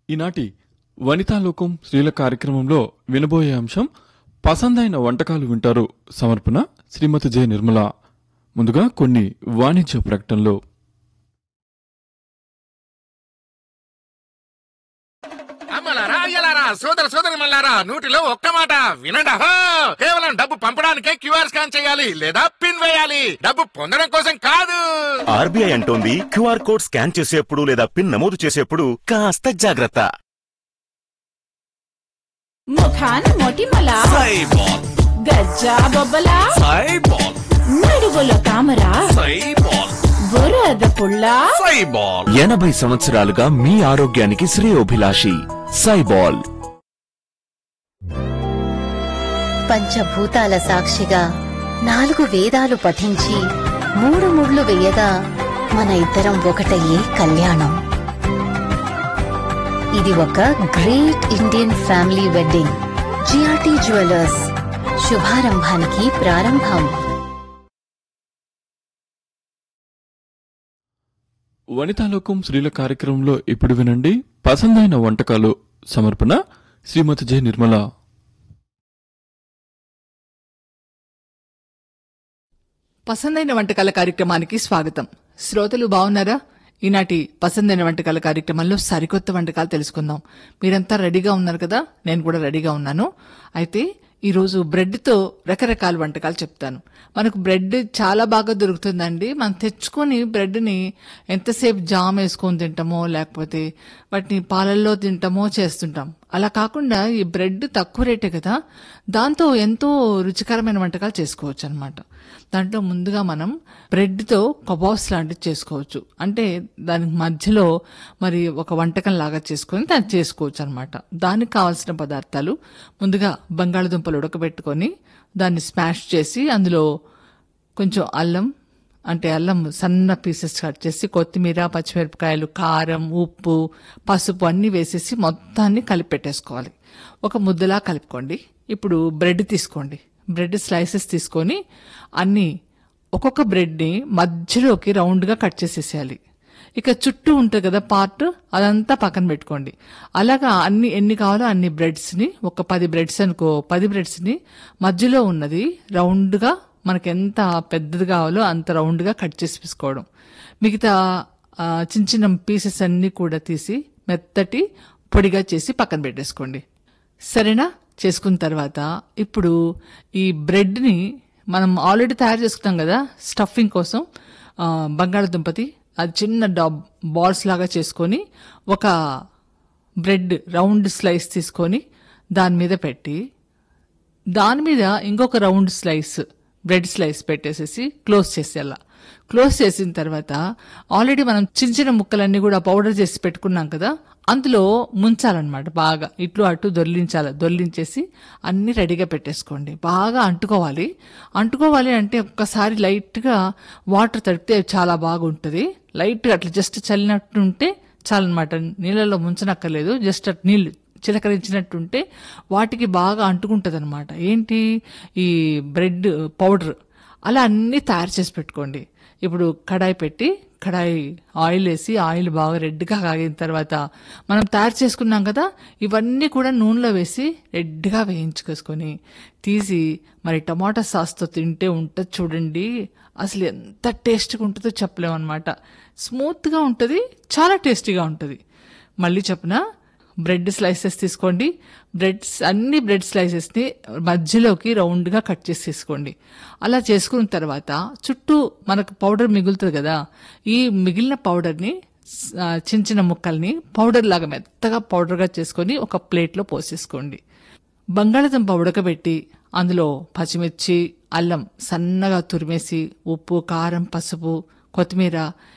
ఈనాటి వనితాలోకం స్త్రీల కార్యక్రమంలో వినబోయే అంశం పసందైన వంటకాలు వింటారు సమర్పణ శ్రీమతి జె నిర్మల ముందుగా కొన్ని వాణిజ్య ప్రకటనలు అమ్మలారా అయ్యలారా సోదర సోదరి మల్లారా నూటిలో ఒక్క మాట వినండి అహో! కేవలం డబ్బు పంపడానికే క్యూఆర్ స్కాన్ చేయాలి లేదా పిన్ వేయాలి డబ్బు పొందడం కోసం కాదు ఆర్బీఐ అంటోంది క్యూఆర్ కోడ్ స్కాన్ చేసేప్పుడు లేదా పిన్ నమోదు చేసేప్పుడు కాస్త జాగ్రత్త ముఖాన మొటిమల సైబాల్ గజ్జా బొబ్బల సైబాల్ నడుగుల తామర సైబాల్ బురద పుల్ల సైబాల్ ఎనభై సంవత్సరాలుగా మీ ఆరోగ్యానికి శ్రేయోభిలాషి సైబాల్ పంచభూతాల సాక్షిగా నాలుగు వేదాలు పఠించి మూడు ముళ్ళు వేయగా మన ఇద్దరం ఒకటయ్యే కళ్యాణం ఇది ఒక great Indian family wedding GRT jewellers శుభారంభానికి ప్రారంభం వనితాలోకం స్త్రీల కార్యక్రమంలో ఇప్పుడు వినండి పసందైన వంటకాలు సమర్పణ శ్రీమతి జె నిర్మల పసందైన వంటకాల కార్యక్రమానికి స్వాగతం శ్రోతలు బాగున్నారా ఈనాటి పసందైన వంటకాల కార్యక్రమంలో సరికొత్త వంటకాలు తెలుసుకుందాం మీరంతా రెడీగా ఉన్నారు కదా నేను కూడా రెడీగా ఉన్నాను అయితే ఈరోజు బ్రెడ్తో రకరకాల వంటకాలు చెప్తాను మనకు బ్రెడ్ చాలా బాగా దొరుకుతుందండి మనం తెచ్చుకొని బ్రెడ్ని ఎంతసేపు జామ్ వేసుకొని తింటామో లేకపోతే వాటిని పాలల్లో తింటామో చేస్తుంటాం అలా కాకుండా ఈ బ్రెడ్ తక్కువ రేటే కదా దాంతో ఎంతో రుచికరమైన వంటకాలు చేసుకోవచ్చు అనమాట దాంట్లో ముందుగా మనం బ్రెడ్తో కబాబ్స్ లాంటివి చేసుకోవచ్చు అంటే దానికి మధ్యలో మరి ఒక వంటకం లాగా చేసుకొని దాన్ని చేసుకోవచ్చు అనమాట దానికి కావాల్సిన పదార్థాలు ముందుగా బంగాళదుంపలు ఉడకబెట్టుకొని దాన్ని స్మాష్ చేసి అందులో కొంచెం అల్లం అంటే అల్లం సన్న పీసెస్ కట్ చేసి కొత్తిమీర పచ్చిమిరపకాయలు కారం ఉప్పు పసుపు అన్నీ వేసేసి మొత్తాన్ని కలిపి పెట్టేసుకోవాలి ఒక ముద్దలా కలుపుకోండి ఇప్పుడు బ్రెడ్ తీసుకోండి బ్రెడ్ స్లైసెస్ తీసుకొని అన్ని ఒక్కొక్క బ్రెడ్ని మధ్యలోకి రౌండ్గా కట్ చేసేసేయాలి ఇక చుట్టూ ఉంటుంది కదా పార్ట్ అదంతా పక్కన పెట్టుకోండి అలాగా అన్ని ఎన్ని కావాలో అన్ని బ్రెడ్స్ని ఒక పది బ్రెడ్స్ అనుకో పది బ్రెడ్స్ని మధ్యలో ఉన్నది రౌండ్గా మనకి ఎంత పెద్దది కావాలో అంత రౌండ్గా కట్ చేసి తీసుకోవడం మిగతా ఆ, చిన్న చిన్న పీసెస్ అన్నీ కూడా తీసి మెత్తటి పొడిగా చేసి పక్కన పెట్టేసుకోండి సరేనా చేసుకున్న తర్వాత ఇప్పుడు ఈ బ్రెడ్ని మనం ఆల్రెడీ తయారు చేసుకున్నాం కదా స్టఫింగ్ కోసం ఆ, బంగాళదుంపతి అది చిన్న డా బాల్స్ లాగా చేసుకొని ఒక బ్రెడ్ రౌండ్ స్లైస్ తీసుకొని దాని మీద పెట్టి దాని మీద ఇంకొక రౌండ్ స్లైస్ బ్రెడ్ స్లైస్ పెట్టేసేసి క్లోజ్ చేసేయాల క్లోజ్ చేసిన తర్వాత ఆల్రెడీ మనం చిన్న చిన్న ముక్కలన్నీ కూడా పౌడర్ చేసి పెట్టుకున్నాం కదా అందులో ముంచాలన్నమాట బాగా ఇట్లు అటు దొర్లించాలి దొర్లించేసి అన్ని రెడీగా పెట్టేసుకోండి బాగా అంటుకోవాలి అంటుకోవాలి అంటే ఒక్కసారి లైట్గా వాటర్ తడిపితే చాలా బాగుంటుంది లైట్గా అట్లా జస్ట్ చల్లినట్టు ఉంటే చాలన్నమాట నీళ్ళలో ముంచనక్కర్లేదు జస్ట్ అట్ నీళ్ళు చిలకరించినట్టుంటే వాటికి బాగా అంటుకుంటుంది అనమాట ఏంటి ఈ బ్రెడ్ పౌడర్ అలా అన్నీ తయారు చేసి పెట్టుకోండి ఇప్పుడు కడాయి పెట్టి కడాయి ఆయిల్ వేసి ఆయిల్ బాగా రెడ్గా కాగిన తర్వాత మనం తయారు చేసుకున్నాం కదా ఇవన్నీ కూడా నూనెలో వేసి రెడ్గా వేయించుకేసుకొని తీసి మరి టమాటా సాస్తో తింటే ఉంటుంది చూడండి అసలు ఎంత టేస్ట్గా ఉంటుందో చెప్పలేమన్నమాట స్మూత్గా ఉంటుంది చాలా టేస్టీగా ఉంటుంది మళ్ళీ చెప్పనా బ్రెడ్ స్లైసెస్ తీసుకోండి బ్రెడ్స్ అన్ని బ్రెడ్ స్లైసెస్ని మధ్యలోకి రౌండ్గా కట్ చేసి తీసుకోండి అలా చేసుకున్న తర్వాత చుట్టూ మనకు పౌడర్ మిగులుతుంది కదా ఈ మిగిలిన పౌడర్ని ఆ, చిన్న చిన్న ముక్కల్ని పౌడర్ లాగా మెత్తగా పౌడర్గా చేసుకొని ఒక ప్లేట్లో పోసేసుకోండి బంగాళదుంప ఉడకబెట్టి అందులో పచ్చిమిర్చి అల్లం సన్నగా తురిమేసి ఉప్పు కారం పసుపు కొత్తిమీర